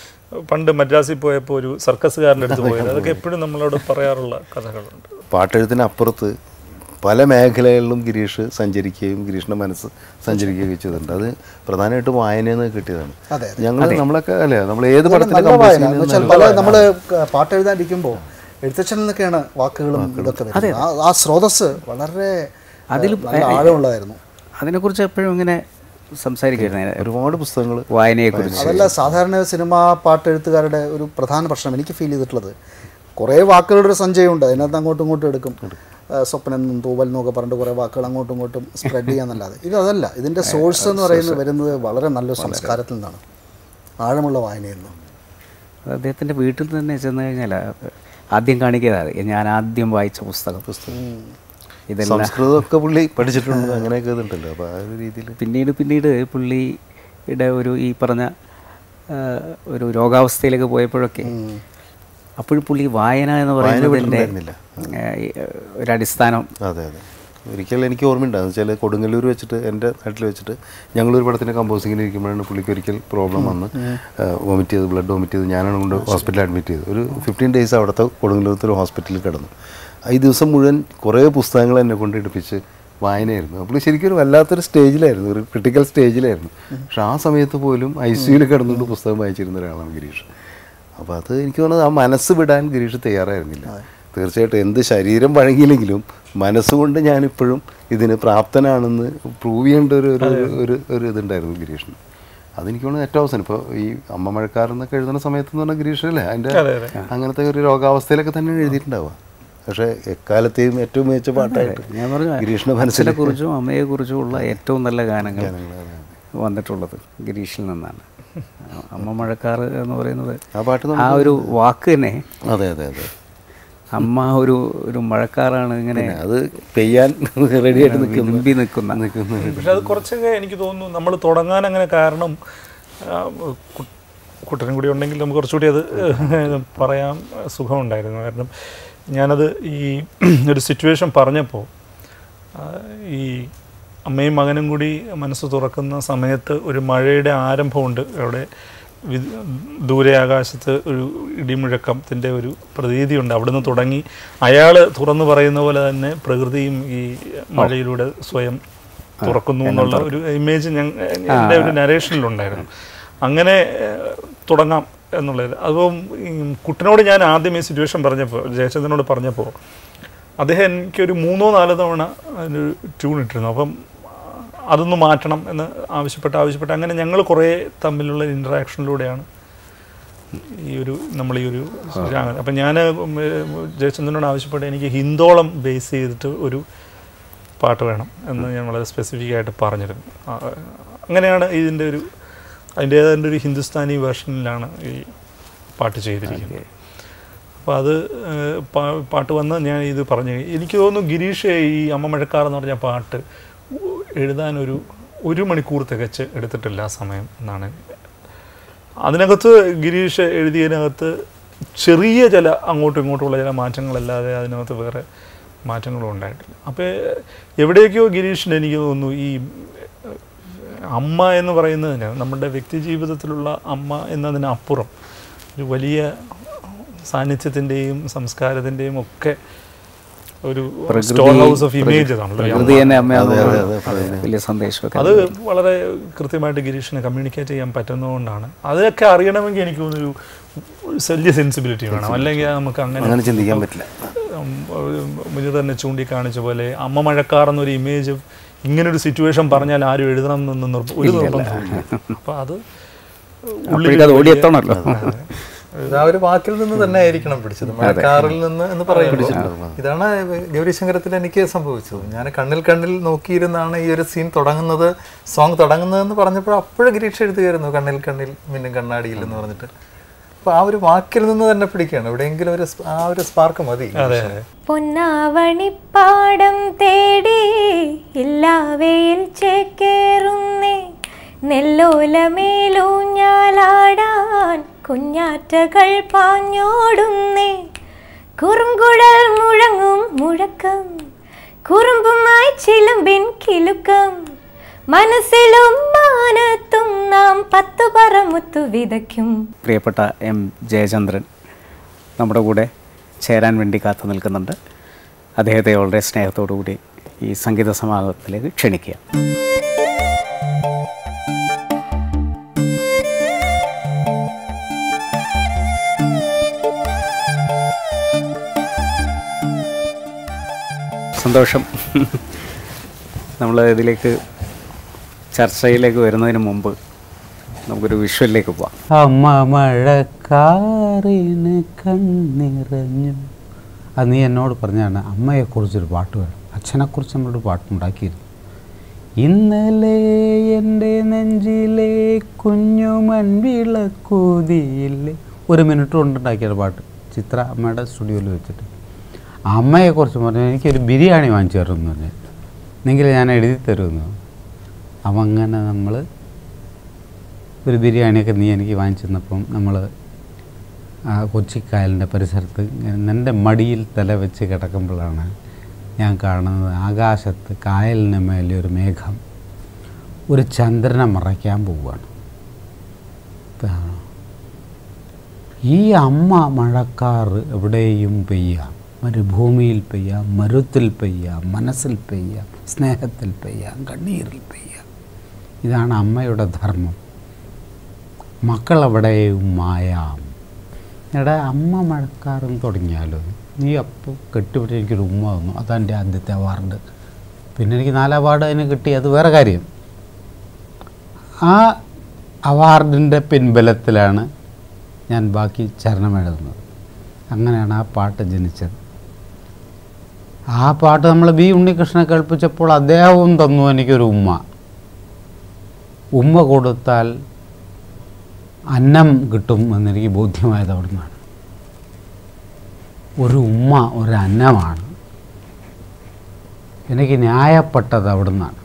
പണ്ട് മദ്രാസിൽ പോയപ്പോൾ ഒരു സർക്കസുകാരൻ്റെ അടുത്ത് പോയത് അതൊക്കെ എപ്പോഴും നമ്മളോട് പറയാറുള്ള കഥകളുണ്ട് പാട്ടെഴുത്തിന് അപ്പുറത്ത് പല മേഖലകളിലും ഗിരീഷ് സഞ്ചരിക്കുകയും ഗിരീഷിൻ്റെ മനസ്സ് സഞ്ചരിക്കുകയും ചെയ്തിട്ടുണ്ട് അത് പ്രധാനമായിട്ട് വായനയിൽ നിന്ന് കിട്ടിയതാണ് അതെ, ഞങ്ങൾ നമ്മളൊക്കെ അല്ലേ നമ്മൾ ഏത് നല്ല പടത്തിലും നല്ല compose വായന ചെയ്യുന്നത് എന്ന് വെച്ചാൽ പല നമ്മള് പാട്ട് എഴുതാണ്ടിരിക്കുമ്പോൾ എഴുത്തച്ഛൻ എന്നൊക്കെയാണ് വാക്കുകളും ഇതൊക്കെ വരുന്നത് ആ- ആ സ്രോതസ് വളരെ അതിൽ ആഴമുള്ളതായിരുന്നു അതിനെക്കുറിച്ച് എപ്പോഴും ഇങ്ങനെ സംസാരിക്കുമായിരുന്നു ഒരുപാട് പുസ്തകങ്ങൾ വായനയെക്കുറിച്ച് അതല്ല സാധാരണ സിനിമ പാട്ടെഴുത്തുകാരുടെ ഒരു പ്രധാന പ്രശ്നം എനിക്ക് ഫീൽ ചെയ്തിട്ടുള്ളത് കുറേ വാക്കുകളുടെ ഒരു സഞ്ചയമുണ്ട് അതിനകത്ത് അങ്ങോട്ടും ഇങ്ങോട്ടും എടുക്കും ആ, സ്വപ്നം എന്നും തൂവൽ എന്നൊക്കെ പറഞ്ഞിട്ട് കുറേ വാക്കുകൾ അങ്ങോട്ടും ഇങ്ങോട്ടും സ്പ്രെഡ് ചെയ്യാന്നല്ലാതെ ഇത് അതല്ല ഇതിൻ്റെ സോഴ്സ് എന്ന് പറയുന്നത് വരുന്നത് വളരെ നല്ലൊരു സംസ്കാരത്തിൽ നിന്നാണ് ആഴമുള്ള വായനയിൽ നിന്ന് അത് അദ്ദേഹത്തിൻ്റെ വീട്ടിൽ തന്നെ ചെന്ന് കഴിഞ്ഞാൽ ആദ്യം കാണിക്കുന്നത് ഞാൻ ആദ്യം വായിച്ച പുസ്തകം ഇതെല്ലാം സംസ്കൃതമൊക്കെ പുള്ളി പഠിച്ചിട്ടുണ്ട് അങ്ങനെയൊക്കെ ഇതുണ്ടല്ലോ അപ്പോൾ ആ ഒരു രീതിയിൽ പിന്നീട് പിന്നീട് പുള്ളിയുടെ ഒരു ഈ പറഞ്ഞ ആ, ഒരു രോഗാവസ്ഥയിലേക്ക് പോയപ്പോഴൊക്കെ അപ്പോഴും പുള്ളി വായന എന്ന് പറയുന്നതിൻ്റെ വിട്ടിട്ടുണ്ടായിരുന്നില്ല. ആ, ഈ, ഒരു അടിസ്ഥാനം അതെ അതെ ഒരിക്കൽ എനിക്ക് ഓർമ്മയുണ്ട് എന്ന് വെച്ചാൽ കൊടുങ്ങല്ലൂർ വെച്ചിട്ട് എൻ്റെ നാട്ടിൽ വെച്ചിട്ട് ഞങ്ങളൊരു പടത്തിൻ്റെ കമ്പോസിങ്ങിന് ഇരിക്കുമ്പോഴാണ് പുള്ളിക്ക് ഒരിക്കൽ പ്രോബ്ലം വന്ന് വോമിറ്റ് ചെയ്ത് ബ്ലഡ് വോമിറ്റ് ചെയ്ത് ഞാനാണ് കൊണ്ട് ഹോസ്പിറ്റലിൽ അഡ്മിറ്റ് ചെയ്തു ഒരു ഫിഫ്റ്റീൻ ഡേയ്സ് അവിടുത്തെ കൊടുങ്ങല്ലൂരത്തെ ഒരു ഹോസ്പിറ്റലിൽ കിടന്നു ഈ ദിവസം മുഴുവൻ കുറേ പുസ്തകങ്ങൾ എന്നെ കൊണ്ട് എടുപ്പിച്ച് വായനയായിരുന്നു അപ്പോൾ ശരിക്കും ഒരു വല്ലാത്തൊരു സ്റ്റേജിലായിരുന്നു ഒരു ക്രിട്ടിക്കൽ സ്റ്റേജിലായിരുന്നു പക്ഷെ ആ സമയത്ത് പോലും ഐ സിയുയിൽ കിടന്നുകൊണ്ട് പുസ്തകം വായിച്ചിരുന്ന ഒരാളാണ് ഗിരീഷ് അപ്പോൾ അത് എനിക്ക് തോന്നുന്നത് ആ മനസ്സ് വിടാൻ ഗിരീഷ് തയ്യാറായിരുന്നില്ല തീർച്ചയായിട്ടും എന്ത് ശരീരം വഴങ്ങിയില്ലെങ്കിലും മനസ്സുകൊണ്ട് ഞാനിപ്പോഴും ഇതിന് പ്രാപ്തനാണെന്ന് പ്രൂവ് ചെയ്യേണ്ട ഒരു ഒരു ഒരു ഒരു ഇതുണ്ടായിരുന്നു ഗിരീഷിന് അതെനിക്ക് തോന്നുന്നു ഏറ്റവും അവസാനം ഇപ്പോൾ ഈ അമ്മ മഴക്കാർ എന്നൊക്കെ എഴുതുന്ന സമയത്ത് എന്ന് പറഞ്ഞാൽ ഗിരീഷ് അല്ലേ അതിൻ്റെ അങ്ങനത്തെ ഒരു രോഗാവസ്ഥയിലൊക്കെ തന്നെ എഴുതിയിട്ടുണ്ടാവുക പക്ഷേ എക്കാലത്തെയും ഏറ്റവും മികച്ച പാട്ടായിട്ട് ഞാൻ പറഞ്ഞു ഗിരീഷിൻ്റെ മനസ്സിൽ അച്ഛനെ കുറിച്ചും അമ്മയെക്കുറിച്ചും ഉള്ള ഏറ്റവും നല്ല ഗാനങ്ങൾ വന്നിട്ടുള്ളത് ഗിരീഷിൽ നിന്നാണ് അമ്മ മഴക്കാറ് എന്ന് പറയുന്നത് ആ പാട്ട് ആ ഒരു വാക്ക് തന്നെ അതെ അതെ അതെ അമ്മ ഒരു ഒരു മഴക്കാറാണ് ഇങ്ങനെ അത് പെയ്യാൻ റെഡിയായിട്ട് നിൽക്കുന്നു വിരുമ്പി നിൽക്കുന്ന നിൽക്കുന്നു പക്ഷെ അത് കുറച്ചൊക്കെ എനിക്ക് തോന്നുന്നു നമ്മൾ തുടങ്ങാൻ അങ്ങനെ കാരണം ആ, കു- കുട്ടനും കൂടി ഉണ്ടെങ്കിൽ നമുക്ക് കുറച്ചുകൂടി അത് പറയാൻ സുഖമുണ്ടായിരുന്നു കാരണം ഞാനത് ഈ ഒരു സിറ്റുവേഷൻ പറഞ്ഞപ്പോൾ ആ, ഈ അമ്മയും മകനും കൂടി മനസ്സ് തുറക്കുന്ന സമയത്ത് ഒരു മഴയുടെ ആരംഭമുണ്ട് അവിടെ വി- ദൂരെ ആകാശത്ത് ഒരു ഇടിമുഴക്കത്തിൻ്റെ ഒരു പ്രതീതിയുണ്ട് അവിടുന്ന് തുടങ്ങി അയാൾ തുറന്നു പറയുന്ന പോലെ തന്നെ പ്രകൃതിയും ഈ മഴയിലൂടെ സ്വയം തുറക്കുന്നു എന്നുള്ള ഒരു ഇമേജ് ഞാൻ എൻ്റെ ഒരു നരേഷനിലുണ്ടായിരുന്നു അങ്ങനെ ഏഹ്, തുടങ്ങാം എന്നുള്ളത് അപ്പം ഈ കുട്ടനോട് ഞാൻ ആദ്യം ഈ സിറ്റുവേഷൻ പറഞ്ഞപ്പോൾ ജയചന്ദ്രനോട് പറഞ്ഞപ്പോൾ അദ്ദേഹം എനിക്കൊരു മൂന്നോ നാലോ തവണ ഒരു ട്യൂൺ ഇട്ടിരുന്നു അപ്പം അതൊന്ന് മാറ്റണം എന്ന് ആവശ്യപ്പെട്ട് ആവശ്യപ്പെട്ട് അങ്ങനെ ഞങ്ങൾ കുറേ തമ്മിലുള്ള ഇൻട്രാക്ഷനിലൂടെയാണ് ഈ ഒരു നമ്മൾ ഈ ഒരു അപ്പം ഞാൻ ജയചന്ദ്രനോട് ആവശ്യപ്പെട്ട് എനിക്ക് ഹിന്ദോളം ബേസ് ചെയ്തിട്ട് ഒരു പാട്ട് വേണം എന്ന് ഞാൻ വളരെ സ്പെസിഫിക് ആയിട്ട് പറഞ്ഞിരുന്നു ആ, അങ്ങനെയാണ് ഇതിൻ്റെ ഒരു അതിൻ്റേതായ ഒരു ഹിന്ദുസ്ഥാനി വേർഷനിലാണ് ഈ പാട്ട് ചെയ്തിരിക്കുന്നത് അപ്പോൾ അത് ഏഹ്, പാ- പാട്ട് വന്ന് ഞാൻ ഇത് പറഞ്ഞു എനിക്ക് തോന്നുന്നു ഗിരീഷ് ഈ അമ്മ മഴക്കാർ എന്ന് പറഞ്ഞ പാട്ട് എഴുതാനൊരു ഒരു മണിക്കൂർ തികച്ച് എടുത്തിട്ടില്ല ആ സമയം എന്നാണ് അതിനകത്ത് ഗിരീഷ് എഴുതിയതിനകത്ത് ചെറിയ ചില അങ്ങോട്ടും ഇങ്ങോട്ടുമുള്ള ചില മാറ്റങ്ങളല്ലാതെ അതിനകത്ത് വേറെ മാറ്റങ്ങളും ഉണ്ടായിട്ടില്ല അപ്പോൾ എവിടേക്കോ ഗിരീഷിന് എനിക്ക് തോന്നുന്നു ഈ ഏഹ്, അമ്മ എന്ന് പറയുന്നതിന് നമ്മുടെ വ്യക്തി ജീവിതത്തിലുള്ള അമ്മ എന്നതിനപ്പുറം ഒരു വലിയ സാന്നിധ്യത്തിൻ്റെയും സംസ്കാരത്തിൻ്റെയും ഒക്കെ ഒരു സ്റ്റോർ ഹൗസ് ഓഫ് ഇമേജ് ആണല്ലോ ഈ പ്രകൃതി അമ്മ. തന്നെ അമ്മയാണ് അതെ, അതെ, അതെ. വലിയ സന്ദേശമൊക്കെ അത് വളരെ കൃത്യമായിട്ട് ഗിരീഷിന് കമ്മ്യൂണിക്കേറ്റ് ചെയ്യാൻ പറ്റുന്നതുകൊണ്ടാണ് അതൊക്കെ അറിയണമെങ്കിൽ എനിക്ക് തോന്നുന്നു ഒരു വലിയ സെൻസിബിലിറ്റി വേണം അല്ലെങ്കിൽ നമുക്ക് അങ്ങനെ അങ്ങനെ ചിന്തിക്കാൻ പറ്റില്ല ഉം, ഒരു മുന്നിൽ തന്നെ ചൂണ്ടിക്കാണിച്ച പോലെ അമ്മ മഴക്കാർ എന്നൊരു ഇമേജ് ഇങ്ങനൊരു സിറ്റുവേഷൻ പറഞ്ഞാൽ ആരും എഴുതണം എന്നൊന്നും നിർബ- ഒരു നിർബന്ധമില്ല അപ്പോൾ അത് അപ്പോഴേക്കും അത് ഓടിയെത്തണമല്ലോ ഇത് ആ ഒരു വാക്കിൽ നിന്ന് തന്നെ ആയിരിക്കണം പിടിച്ചത് മഴക്കാറിൽ നിന്ന് എന്ന് പറയുമ്പോൾ ഇതാണ് ഗൗരീശങ്കരത്തിൽ എനിക്ക് സംഭവിച്ചത് ഞാൻ കണ്ണിൽ കണ്ണിൽ നോക്കിയിരുന്നാണ് ഈ ഒരു സീൻ തുടങ്ങുന്നത് സോങ് തുടങ്ങുന്നതെന്ന് പറഞ്ഞപ്പോൾ അപ്പോഴും ഗിരീഷ് എഴുതുകയായിരുന്നു കണ്ണിൽ കണ്ണിൽ മിന്നും കണ്ണാടിയിൽ എന്ന് പറഞ്ഞിട്ട് അപ്പോൾ ആ ഒരു വാക്കിൽ നിന്ന് തന്നെ പിടിക്കുകയാണ് എവിടെയെങ്കിലും ഒരു സ്- ആ ഒരു സ്പാർക്ക് മതി അതെ അതെ പൊന്നാവണിപ്പാടം തേടി എല്ലാവയിൽ ചേക്കേറുന്നേ നെല്ലോലമേലൂഞ്ഞാലാടാൻ കുഞ്ഞാറ്റകൾ പാഞ്ഞോടുന്നേ കുറുങ്കുഴൽ മുഴങ്ങും മുഴക്കം കുറുമ്പുമായി ചിലമ്പിൻ കിലുക്കം മനസ്സിലും മാനത്തും നാം പത്തു പറമുത്തു വിതയ്ക്കും പ്രിയപ്പെട്ട എം ജയചന്ദ്രൻ നമ്മുടെ കൂടെ ചേരാൻ വേണ്ടി കാത്തു നിൽക്കുന്നുണ്ട് അദ്ദേഹത്തെ വളരെ സ്നേഹത്തോടു കൂടി ഈ സംഗീത സമാഗമത്തിലേക്ക് ക്ഷണിക്കുക സന്തോഷം നമ്മൾ ഇതിലേക്ക് ചർച്ചയിലേക്ക് വരുന്നതിന് മുമ്പ് നമുക്കൊരു വിഷ്വലിലേക്ക് പോവാം അമ്മ മഴക്കാറിന് കണ്ണിറഞ്ഞു അത് നീ എന്നോട് പറഞ്ഞാണ് അമ്മയെക്കുറിച്ചൊരു പാട്ട് വേണം അച്ഛനെക്കുറിച്ച് നമ്മളൊരു പാട്ടുണ്ടാക്കിയിരുന്നു ഇന്നലെ എൻ്റെ നെഞ്ചിലെ കുഞ്ഞു മൺവിളക്കൂതിയില്ലേ ഒരു മിനിറ്റ് കൊണ്ടുണ്ടാക്കിയ പാട്ട് ചിത്ര അമ്മയുടെ സ്റ്റുഡിയോയിൽ വെച്ചിട്ട് അമ്മയെക്കുറിച്ച് പറഞ്ഞു എനിക്കൊരു ബിരിയാണി വാങ്ങിച്ചു തരുമെന്ന് പറഞ്ഞു എന്നെങ്കിൽ ഞാൻ എഴുതി തരുമെന്ന് അപ്പം അങ്ങനെ നമ്മൾ ഒരു ബിരിയാണിയൊക്കെ നീ എനിക്ക് വാങ്ങിച്ചു തന്നപ്പം നമ്മൾ ആ കൊച്ചിക്കായലിൻ്റെ പരിസരത്ത് ഇങ്ങനെ എൻ്റെ മടിയിൽ തല വെച്ച് കിടക്കുമ്പോഴാണ് ഞാൻ കാണുന്നത് ആകാശത്ത് കായലിന് മേലെ ഒരു മേഘം ഒരു ചന്ദ്രനെ മറയ്ക്കാൻ പോവുകയാണ് ഇതാണ്. ഈ അമ്മ മഴക്കാർ എവിടെയും പെയ്യാം മരുഭൂമിയിൽ പെയ്യാം മരുത്തിൽ പെയ്യാം മനസ്സിൽ പെയ്യാം സ്നേഹത്തിൽ പെയ്യാം കണ്ണീരിൽ പെയ്യാം ഇതാണ് അമ്മയുടെ ധർമ്മം മക്കളെവിടെയും മായാം എടാ അമ്മ മഴക്കാറും തുടങ്ങിയാലോ നീ അപ്പോൾ കെട്ടിപ്പിടിച്ച് എനിക്കൊരു ഉമ്മ തന്നു അതാണ് എൻ്റെ ആദ്യത്തെ അവാർഡ് പിന്നെ എനിക്ക് നാല് അവാർഡ് അതിന് കിട്ടി അത് വേറെ കാര്യം ആ അവാർഡിൻ്റെ പിൻബലത്തിലാണ് ഞാൻ ബാക്കി ചരണം എഴുതുന്നത് അങ്ങനെയാണ് ആ പാട്ട് ജനിച്ചത് ആ പാട്ട് നമ്മൾ ബി ഉണ്ണികൃഷ്ണനെ കേൾപ്പിച്ചപ്പോൾ അദ്ദേഹവും തന്നു എനിക്കൊരു ഉമ്മ ഉമ്മ കൊടുത്താൽ അന്നം കിട്ടും എന്നെനിക്ക് ബോധ്യമായത് അവിടെ നിന്നാണ് ഒരു ഉമ്മ ഒരു അന്നമാണ് എനിക്ക് ന്യായപ്പെട്ടത് അവിടെ നിന്നാണ്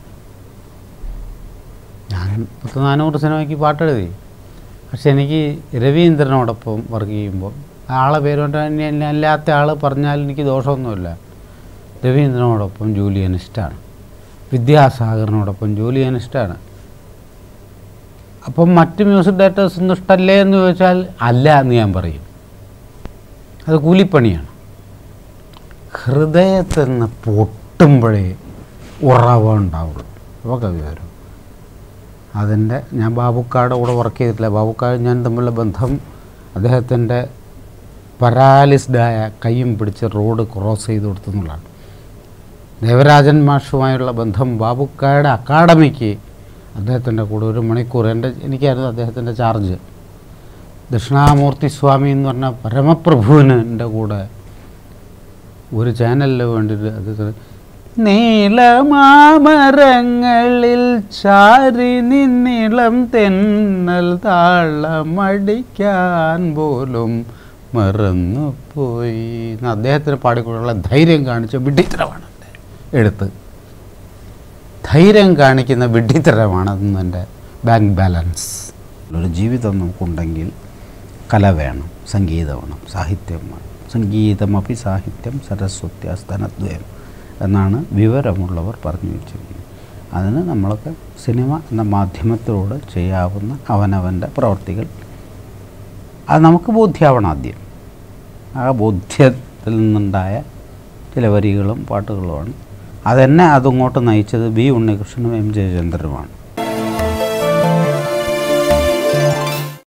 ഞാൻ പത്ത് നാനൂറ് സിനിമയ്ക്ക് പാട്ടെഴുതി പക്ഷെ എനിക്ക് രവീന്ദ്രനോടൊപ്പം വർക്ക് ചെയ്യുമ്പോൾ ആളെ പേരുകൊണ്ട് തന്നെ എന്നെ അല്ലാത്ത ആൾ പറഞ്ഞാൽ എനിക്ക് ദോഷമൊന്നുമില്ല രവീന്ദ്രനോടൊപ്പം ജോലി ചെയ്യാൻ ഇഷ്ടമാണ് വിദ്യാസാഗറിനോടൊപ്പം ജോലി ചെയ്യാൻ ഇഷ്ടമാണ് അപ്പം മറ്റ് മ്യൂസിക് ഡയറക്ടേഴ്സ് ഒന്നും ഇഷ്ടമല്ലേ എന്ന് ചോദിച്ചാൽ അല്ല എന്ന് ഞാൻ പറയും അത് കൂലിപ്പണിയാണ് ഹൃദയത്തിൽ നിന്ന് പൊട്ടുമ്പോഴേ ഉറവ ഉണ്ടാവുള്ളൂ അപ്പോൾ കവി വരും അതിൻ്റെ ഞാൻ ബാബുക്കാട് കൂടെ വർക്ക് ചെയ്തിട്ടില്ല ബാബുക്കാട് ഞാൻ തമ്മിലുള്ള ബന്ധം അദ്ദേഹത്തിൻ്റെ പരാലിസ്ഡായ കൈയും പിടിച്ച് റോഡ് ക്രോസ് ചെയ്ത് കൊടുത്തു എന്നുള്ളതാണ് ദേവരാജൻ മാഷുമായുള്ള ബന്ധം ബാബുക്കാട് അക്കാഡമിക്ക് അദ്ദേഹത്തിൻ്റെ കൂടെ ഒരു മണിക്കൂർ എൻ്റെ എനിക്കായിരുന്നു അദ്ദേഹത്തിൻ്റെ ചാർജ് ദക്ഷിണാമൂർത്തി സ്വാമി എന്ന് പറഞ്ഞ പരമപ്രഭുവിന് എൻ്റെ കൂടെ ഒരു ചാനലിൽ വേണ്ടിയിട്ട് അദ്ദേഹത്തിന് നീളമാമരങ്ങളിൽ ചാരി നിന്നിളം തെന്നൽ താളമടിക്കാൻ പോലും മറന്നുപോയി എന്ന് അദ്ദേഹത്തിന് പാടിക്കൊണ്ടുള്ള ധൈര്യം കാണിച്ച വിഡ്ഢിത്തരമാണ് എൻ്റെ എടുത്ത് ധൈര്യം കാണിക്കുന്ന വിഡ്ഢിത്തരമാണ് അതെന്ന് എൻ്റെ ബാങ്ക് ബാലൻസ് ഒരു ജീവിതം നമുക്കുണ്ടെങ്കിൽ കല വേണം സംഗീതം വേണം സാഹിത്യം വേണം സംഗീതമപി സാഹിത്യം സരസ്വത്യാസ്തനദ്വയം എന്നാണ് വിവരമുള്ളവർ പറഞ്ഞു വെച്ചിരിക്കുന്നത് അതിന് നമ്മളൊക്കെ സിനിമ എന്ന മാധ്യമത്തിലൂടെ ചെയ്യാവുന്ന അവനവൻ്റെ പ്രവർത്തികൾ അത് നമുക്ക് ബോധ്യമാവണം ആദ്യം ആ ബോധ്യത്തിൽ നിന്നുണ്ടായ ചില വരികളും പാട്ടുകളുമാണ് അതെന്നെ അതങ്ങോട്ട് നയിച്ചത് ബി ഉണ്ണികൃഷ്ണനും എം ജയചന്ദ്രനുമാണ്